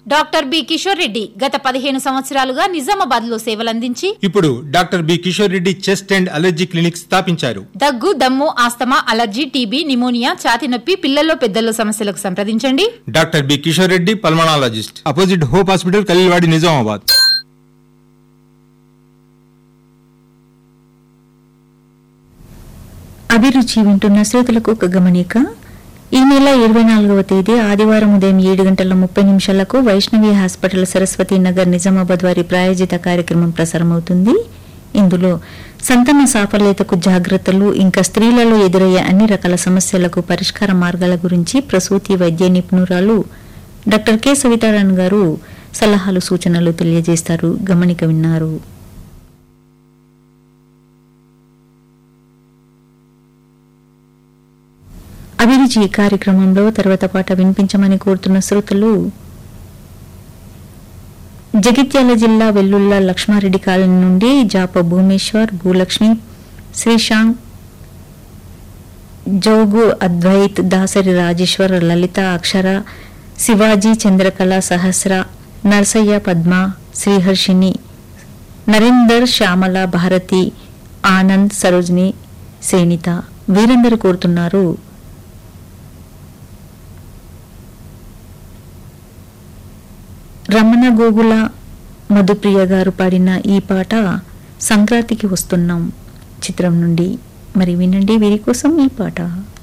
doctor B Kishore Reddy గత పదిహేను సంవత్సరాలుగా నిజామాబాద్ లో సేవలందించి ఇప్పుడు doctor B Kishore Reddy chest and allergy clinic స్థాపించారు దగ్గు దమ్ము ఆస్తమా అలర్జీ టీబీ నిమోనియా ఛాతి నొప్పి పిల్లల్లో పెద్దల్లో సమస్యలకు సంప్రదించండి doctor B Kishore Reddy pulmonologist opposite hope hospital Khaleelwadi Nizamabad అభిరుచి వింటున్న శ్రోతలకు ఒక గమనిక ఈ నెల ఇరవై నాలుగవ తేదీ ఆదివారం ఉదయం ఏడు గంటల ముప్పై నిమిషాలకు వైష్ణవి హాస్పిటల్ సరస్వతి నగర్ నిజామాబాద్ వారి ప్రాయోజిత కార్యక్రమం ప్రసారమవుతుంది ఇందులో సంతాన సాఫల్యతకు జాగ్రత్తలు ఇంకా స్త్రీలలో ఎదురయ్యే అన్ని రకాల సమస్యలకు పరిష్కార మార్గాల గురించి ప్రసూతి వైద్య నిపుణురాలు డాక్టర్ కె సవితారాణ్ గారు సలహాలు సూచనలు తెలియజేస్తారు గమనిక విన్నారు అభిరుచి కార్యక్రమంలో తర్వాత పాట వినిపించమని కోరుతున్న శ్రోతలు జగిత్యాల జిల్లా వెల్లుల్ల లక్ష్మారెడ్డి కాలనీ నుండి జాప భూమేశ్వర్ భూలక్ష్మి శ్రీశాంక్ జోగు అద్వైత్ దాసరి రాజేశ్వర్ లలిత అక్షర శివాజీ చంద్రకళ సహస్ర నర్సయ్య పద్మ శ్రీహర్షిని నరేందర్ శ్యామల భారతి ఆనంద్ సరోజిని సేనిత వీరందరూ కోరుతున్నారు రమణ గోగుల మధుప్రియ గారు పాడిన ఈ పాట సంక్రాంతికి వస్తున్నాం చిత్రం నుండి మరి వినండి వీరి కోసం ఈ పాట